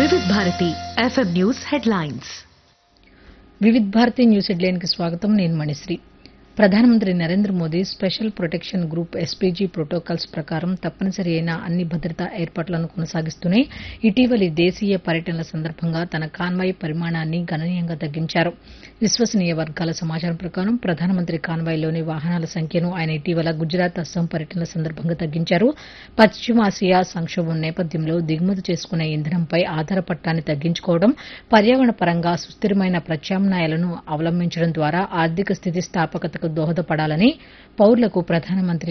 వివిధ Bharati FM news headlines Vividh Bharati news హెడ్లైన్కి స్వాగతం నేను మణిశ్రీ ప్రధానమంత్రి Narendra Modi special protection group SPG protocols ప్రకారం తప్పనిసరి అయిన అన్ని భద్రతా ఏర్పాట్లను కొనసాగిస్తూనే ఇటీవలి దేశీయ పర్యటనల సందర్భంగా తన కాన్వాయ్ పరిమాణాన్ని గణనీయంగా తగ్గించారు విశ్వసనీయ వర్గాల సమాచారం ప్రకారం ప్రధానమంత్రి కాన్వాయ్లోని వాహనాల సంఖ్యను ఆయన ఇటీవల గుజరాత్ అస్సాం పర్యటనల సందర్భంగా తగ్గించారు పశ్చిమాసియా సంక్షోభం నేపథ్యంలో దిగుమతి చేసుకునే ఇంధనంపై ఆధారపడటాన్ని తగ్గించుకోవడం పర్యావరణ పరంగా సుస్థిరమైన ప్రత్యామ్నాయాలను అవలంబించడం ద్వారా ఆర్థిక స్థితిస్థాపకతకు దోహదపడాలని పౌరులకు ప్రధానమంత్రి